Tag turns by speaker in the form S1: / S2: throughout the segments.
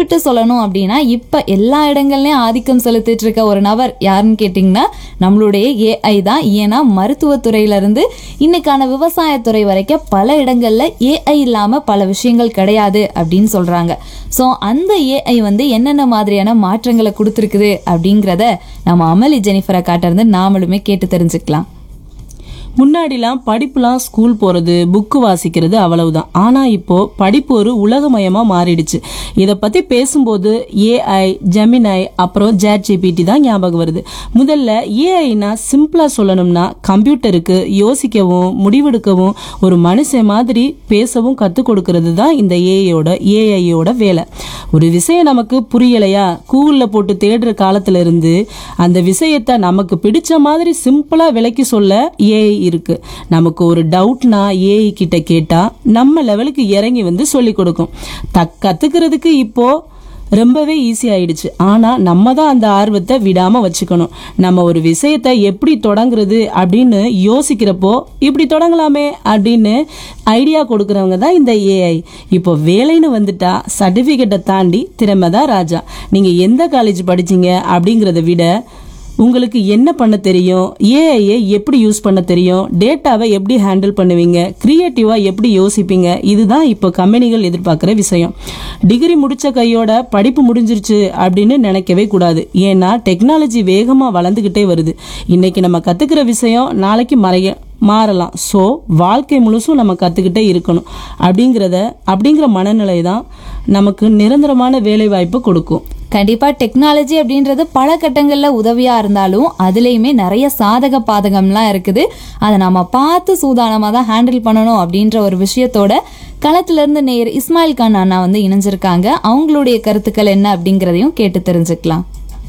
S1: குறிப்பிட்டு சொல்லணும் அப்படின்னா இப்ப எல்லா இடங்கள்லயும் ஆதிக்கம் செலுத்திட்டு இருக்க ஒரு நபர் யாருன்னு கேட்டிங்கன்னா நம்மளுடைய ஏஐ தான் ஏன்னா மருத்துவத்துறையில இருந்து இன்னைக்கான விவசாயத்துறை வரைக்கும் பல இடங்கள்ல ஏஐ இல்லாம பல விஷயங்கள் கிடையாது அப்படின்னு சொல்றாங்க ஸோ அந்த ஏஐ வந்து என்னென்ன மாதிரியான மாற்றங்களை கொடுத்துருக்குது அப்படிங்கிறத நம்ம அமளி ஜெனிஃபரை காட்டிருந்து நாமளுமே கேட்டு தெரிஞ்சுக்கலாம்
S2: முன்னாடிலாம் படிப்புலாம் ஸ்கூல் போறது புக்கு வாசிக்கிறது அவ்வளவுதான் ஆனா இப்போ படிப்பு ஒரு உலகமயமா மாறிடுச்சு இத பத்தி பேசும்போது ஏஐ ஜெமினை அப்புறம் ஜேட் ஜிபிடி தான் ஞாபகம் வருது முதல்ல ஏஐனா சிம்பிளா சொல்லணும்னா கம்ப்யூட்டருக்கு யோசிக்கவும் முடிவெடுக்கவும் ஒரு மனுஷன் மாதிரி பேசவும் கத்துக் கொடுக்கறது தான் இந்த ஏஐயோட ஏஐயோட வேலை ஒரு விஷயம் நமக்கு புரியலையா கூகுள்ல போட்டு தேடுற காலத்துல இருந்து அந்த விஷயத்தை நமக்கு பிடிச்ச மாதிரி சிம்பிளா விளக்கி சொல்ல ஏஐ இருக்கு நமக்கு ஒரு டவுட்னா ஏஐ கிட்ட கேட்டா நம்ம லெவலுக்கு இறங்கி வந்து சொல்லி கொடுக்கும் தக் கத்துக்கிறதுக்கு இப்போ ரொம்பவே ஈஸி ஆயிடுச்சு ஆனா நம்ம தான் அந்த ஆர்வத்தை விடாம வச்சுக்கணும் நம்ம ஒரு விஷயத்தை எப்படி தொடங்குறது அப்படின்னு யோசிக்கிறப்போ இப்படி தொடங்கலாமே அப்படின்னு ஐடியா கொடுக்கறவங்க தான் இந்த ஏஐ இப்போ வேலைன்னு வந்துட்டா சர்டிபிகேட்டை தாண்டி திறமை தான் ராஜா நீங்க எந்த காலேஜ் படிச்சீங்க அப்படிங்கறத விட உங்களுக்கு என்ன பண்ண தெரியும் ஏஐயை எப்படி யூஸ் பண்ண தெரியும் டேட்டாவை எப்படி ஹேண்டில் பண்ணுவீங்க கிரியேட்டிவா எப்படி யோசிப்பீங்க இதுதான் இப்போ கம்பெனிகள் எதிர்பார்க்குற விஷயம் டிகிரி முடிச்ச கையோட படிப்பு முடிஞ்சிருச்சு அப்படின்னு நினைக்கவே கூடாது ஏன்னா டெக்னாலஜி வேகமா வளர்ந்துகிட்டே வருது இன்னைக்கு நம்ம கத்துக்கிற விஷயம் நாளைக்கு மறைய மாறலாம் ஸோ வாழ்க்கை முழுசும் நம்ம கற்றுக்கிட்டே இருக்கணும் அப்படிங்கிறத அப்படிங்கிற மனநிலை தான் நமக்கு நிரந்தரமான வேலை வாய்ப்பு கொடுக்கும்
S1: கண்டிப்பா டெக்னாலஜி அப்படின்றது பல கட்டங்கள்ல உதவியா இருந்தாலும் அதுலயுமே நிறைய சாதக பாதகம்லாம் இருக்குது அதை நாம பார்த்து சூதானமா தான் ஹேண்டில் பண்ணணும் அப்படின்ற ஒரு விஷயத்தோட களத்துல இருந்து நேர் இஸ்மாயில் கான் அண்ணா வந்து இணைஞ்சிருக்காங்க அவங்களுடைய கருத்துக்கள் என்ன அப்படிங்கறதையும் கேட்டு தெரிஞ்சுக்கலாம்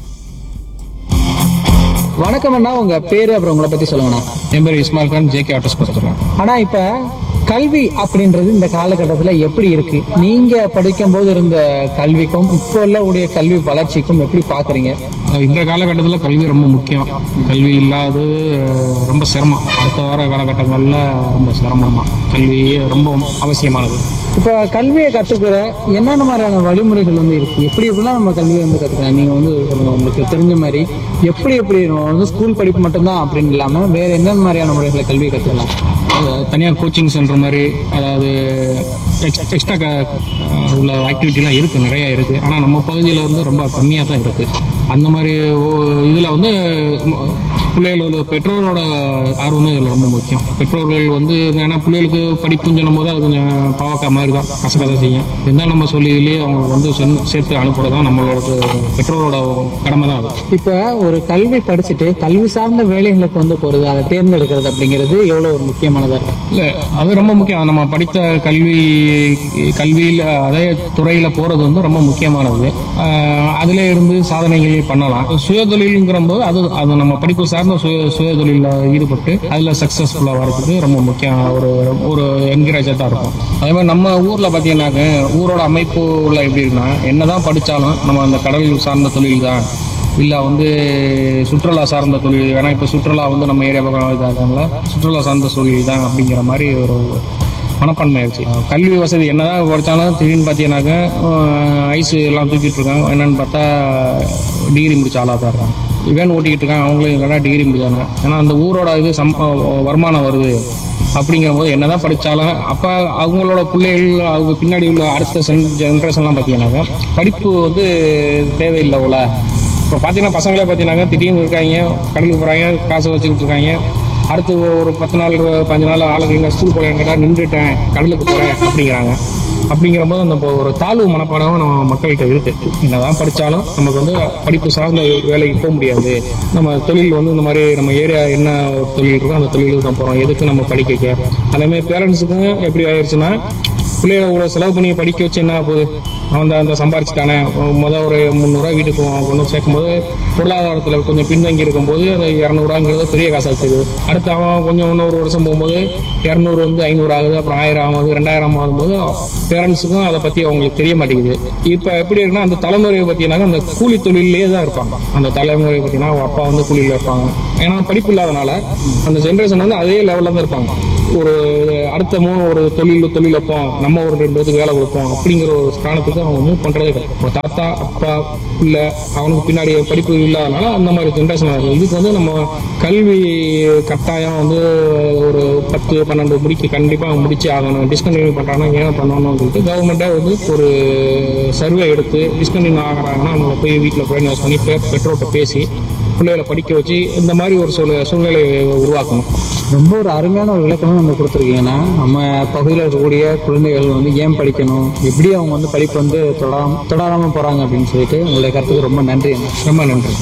S3: வணக்கம் அண்ணா உங்க பேரு அப்புறம் உங்களை பத்தி சொல்லுங்கண்ணா
S4: என் பேர் இஸ்மாயில் கான் ஜேகே ஆட்டோஸ் கொடுத்துருக்கேன்
S3: ஆனா இப்ப கல்வி அப்படின்றது இந்த காலகட்டத்துல எப்படி இருக்கு நீங்க படிக்கும் போது இருந்த கல்விக்கும் இப்போ உள்ள உடைய கல்வி வளர்ச்சிக்கும் எப்படி பாக்குறீங்க
S4: இந்த காலகட்டத்தில் கல்வி ரொம்ப முக்கியம் கல்வி இல்லாது அஹ், ரொம்ப சிரமம் அடுத்த வார காலகட்டங்களில் ரொம்ப சிரமம் தான் கல்வி ரொம்ப அவசியமானது
S3: இப்ப கல்வியை கத்துக்கிற என்னென்ன மாதிரியான வழிமுறைகள் வந்து இருக்கு எப்படி எப்படிலாம் நம்ம கல்வியை வந்து கத்துக்கலாம் நீங்க வந்து சொல்லுங்க, உங்களுக்கு தெரிஞ்ச மாதிரி எப்படி எப்படி நம்ம வந்து ஸ்கூல் படிப்பு மட்டும்தான் அப்படின்னு இல்லாம வேற என்னென்ன மாதிரியான முறைகளை கல்வியை கத்துக்கலாம்
S4: அஹ், தனியார் கோச்சிங் சென்டர் மாதிரி அதாவது எக்ஸ்ட்ரா உள்ள ஆக்டிவிட்டிலாம் இருக்குது நிறையா இருக்குது ஆனால் நம்ம பகுதியில் வந்து ரொம்ப கம்மியாக தான் இருக்குது அந்த மாதிரி இதில் வந்து ம- பிள்ளைகள் வந்து பெற்றோரோட ஆர்வமே இதில் ரொம்ப முக்கியம் பெற்றோர்கள் வந்து ஏன்னா பிள்ளைகளுக்கு படிப்புன்னு சொல்லும் போது அது கொஞ்சம் பாவக்கா மாதிரி தான் கசக்க தான் செய்யும் இருந்தாலும் நம்ம சொல்லியிலேயே அவங்களுக்கு வந்து சென்- சேர்த்து அனுப்புறது தான் நம்மளோட பெற்றோரோட கடமை தான் அது
S3: இப்ப ஒரு கல்வி படிச்சுட்டு கல்வி சார்ந்த வேலைகளுக்கு வந்து போறது அதை தேர்ந்தெடுக்கிறது அப்படிங்கிறது எவ்வளவு ஒரு முக்கியமானதா இருக்கு
S4: இல்ல அது ரொம்ப முக்கியம் நம்ம படித்த கல்வி கல்வியில் அதே துறையில போறது வந்து ரொம்ப முக்கியமானது ஆஹ் அதுல இருந்து சாதனைகள் பண்ணலாம் சுயதொழில்ங்கிற போது அது அது நம்ம படிப்பு சார்ந்த சுய சுயதொழில ஈடுபட்டு அதுல சக்சஸ்ஃபுல்லா வர்றதுக்கு ரொம்ப முக்கியம் ஒரு ஒரு என்கரேஜா தான் இருக்கும் அதே மாதிரி நம்ம ஊர்ல பாத்தீங்கன்னாக்க ஊரோட அமைப்பு உள்ள எப்படி இருக்குன்னா என்னதான் படிச்சாலும் நம்ம அந்த கடல் சார்ந்த தொழில் தான் இல்லை வந்து சுற்றுலா சார்ந்த தொழில் ஏன்னா இப்போ சுற்றுலா வந்து நம்ம ஏரியா பக்கம் இதாகல சுற்றுலா சார்ந்த தொழில் தான் அப்படிங்கிற மாதிரி ஒரு மனப்பான்மை ஆயிடுச்சு கல்வி வசதி என்னதான் படித்தாலும் திடீர்னு பார்த்தீங்கன்னாக்க ஐஸ் எல்லாம் தூக்கிட்டு இருக்காங்க என்னன்னு பார்த்தா டிகிரி முடிச்ச ஆளாக தான் இருக்காங்க வேன் ஓட்டிக்கிட்டு இருக்காங்க அவங்களும் இல்லைனா டிகிரி முடிச்சாங்க ஏன்னா அந்த ஊரோட இது சம் வருமானம் வருது அப்படிங்கிற போது என்னதான் படிச்சாலும் அப்ப அவங்களோட பிள்ளைகள் அவங்க பின்னாடி உள்ள அடுத்த ஜென்ரேஷன்லாம் பார்த்தீங்கன்னாக்க படிப்பு வந்து தேவையில்லை போல இப்போ பார்த்தீங்கன்னா பசங்களே பார்த்தீங்கன்னா திடீர்னு இருக்காங்க கடலுக்கு போகிறாங்க காசு வச்சுக்கிட்டு இருக்காங்க அடுத்து ஒரு பத்து நாள் பஞ்சு நாள் ஆளுங்க எங்க ஸ்கூல் போகிறேன் கேட்டால் நின்றுட்டேன் கடலுக்கு போகிறேன் அப்படிங்கிறாங்க அப்படிங்கிற போது அந்த இப்போ ஒரு தாழ்வு மனப்பாடம் நம்ம மக்கள்கிட்ட இருக்கு என்னதான் படித்தாலும் நமக்கு வந்து படிப்பு சார்ந்த வேலைக்கு போக முடியாது நம்ம தொழில் வந்து இந்த மாதிரி நம்ம ஏரியா என்ன ஒரு தொழில் இருக்கோ அந்த தொழிலுக்கு தான் போகிறோம் எதுக்கு நம்ம படிக்க அதே மாதிரி பேரண்ட்ஸுக்கும் எப்படி ஆயிடுச்சுன்னா பிள்ளைகளை இவ்வளோ செலவு பண்ணி படிக்க வச்சு என்ன ஆகுது அவன் தான் அந்த சம்பாரிச்சுட்டானே முதல் ஒரு முந்நூறுரூவா வீட்டுக்கு அவன் கொண்டு வந்து சேர்க்கும்போது பொருளாதாரத்தில் கொஞ்சம் பின்தங்கி இருக்கும்போது அது இரநூறுவாங்கிறது பெரிய காசாக இருக்குது அடுத்து அவன் கொஞ்சம் இன்னொரு வருஷம் போகும்போது இரநூறு வந்து ஐநூறு ஆகுது அப்புறம் ஆயிரம் ஆகுது ரெண்டாயிரம் ஆகும்போது பேரண்ட்ஸுக்கும் அதை பற்றி அவங்களுக்கு தெரிய மாட்டேங்குது இப்போ எப்படி இருக்குன்னா அந்த தலைமுறையை பார்த்தீங்கன்னா அந்த கூலி தொழிலே தான் இருப்பாங்க அந்த தலைமுறை பார்த்தீங்கன்னா அவங்க அப்பா வந்து கூலியில் இருப்பாங்க ஏன்னா படிப்பு இல்லாதனால அந்த ஜென்ரேஷன் வந்து அதே லெவலில் தான் இருப்பாங்க ஒரு அடுத்த மூணு ஒரு தொழில் தொழில் வைப்போம் நம்ம ஒரு ரெண்டு பேருக்கு வேலை கொடுப்போம் அப்படிங்கிற ஒரு ஸ்தானத்துக்கு அவங்க மூவ் பண்றதே கிடையாது ஒரு தாத்தா அப்பா இல்ல அவனுக்கு பின்னாடி படிப்பு இல்லாதனால அந்த மாதிரி ஜென்ரேஷன் ஆகுது இதுக்கு வந்து நம்ம கல்வி கட்டாயம் வந்து ஒரு பத்து பன்னெண்டு முடிக்க கண்டிப்பா அவங்க முடிச்சு ஆகணும் டிஸ்கண்டினியூ பண்றாங்கன்னா ஏன் பண்ணணும்னு சொல்லிட்டு கவர்மெண்டே வந்து ஒரு சர்வே எடுத்து டிஸ்கண்டினியூ ஆகிறாங்கன்னா அவங்கள போய் வீட்டில் ப்ரைன் பண்ணி பெ- பெற்றோர்கிட்ட பேசி பிள்ளைகளை படிக்க வச்சு இந்த மாதிரி ஒரு சூழ சூழ்நிலை உருவாக்கணும்
S3: ரொம்ப ஒரு அருமையான ஒரு விளக்கமும் நம்ம கொடுத்துருக்கீங்கன்னா நம்ம பகுதியில் இருக்கக்கூடிய குழந்தைகள் வந்து ஏன் படிக்கணும் எப்படி அவங்க வந்து படிப்பு வந்து தொடராம தொடராம போறாங்க அப்படின்னு சொல்லிட்டு உங்களுடைய கருத்துக்கு ரொம்ப நன்றி அண்ணா.
S4: ரொம்ப நன்றி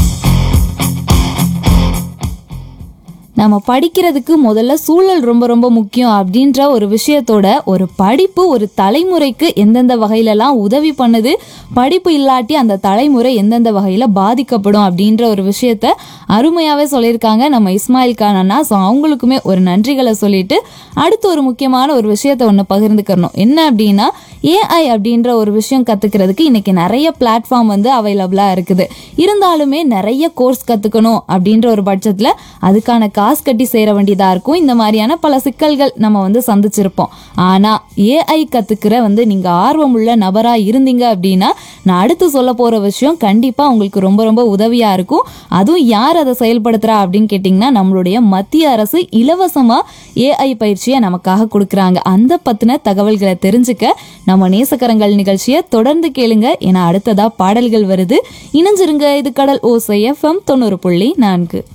S1: நம்ம படிக்கிறதுக்கு முதல்ல சூழல் ரொம்ப ரொம்ப முக்கியம் அப்படின்ற ஒரு விஷயத்தோட ஒரு படிப்பு ஒரு தலைமுறைக்கு எந்தெந்த வகையிலலாம் உதவி பண்ணுது படிப்பு இல்லாட்டி அந்த தலைமுறை எந்தெந்த வகையில் பாதிக்கப்படும் அப்படின்ற ஒரு விஷயத்த அருமையாகவே சொல்லியிருக்காங்க நம்ம இஸ்மாயில் கான் அண்ணா ஸோ அவங்களுக்குமே ஒரு நன்றிகளை சொல்லிட்டு அடுத்து ஒரு முக்கியமான ஒரு விஷயத்த ஒன்று பகிர்ந்துக்கணும் என்ன அப்படின்னா ஏஐ அப்படின்ற ஒரு விஷயம் கற்றுக்கிறதுக்கு இன்னைக்கு நிறைய பிளாட்ஃபார்ம் வந்து அவைலபிளாக இருக்குது இருந்தாலுமே நிறைய கோர்ஸ் கற்றுக்கணும் அப்படின்ற ஒரு பட்சத்தில் அதுக்கான காசு கட்டி சேர வேண்டியதாக இருக்கும் இந்த மாதிரியான பல சிக்கல்கள் நம்ம வந்து சந்திச்சிருப்போம் ஆனால் ஏஐ கற்றுக்கிற வந்து நீங்கள் ஆர்வமுள்ள நபராக இருந்தீங்க அப்படின்னா நான் அடுத்து சொல்ல போகிற விஷயம் கண்டிப்பாக உங்களுக்கு ரொம்ப ரொம்ப உதவியாக இருக்கும் அதுவும் யார் அதை செயல்படுத்துகிறா அப்படின்னு கேட்டிங்கன்னா நம்மளுடைய மத்திய அரசு இலவசமாக ஏஐ பயிற்சியை நமக்காக கொடுக்குறாங்க அந்த பற்றின தகவல்களை தெரிஞ்சுக்க நம்ம நேசக்கரங்கள் நிகழ்ச்சியை தொடர்ந்து கேளுங்க ஏன்னா அடுத்ததா பாடல்கள் வருது இணைஞ்சிருங்க இது கடல் ஓசை எஃப்எம் தொண்ணூறு புள்ளி நான்கு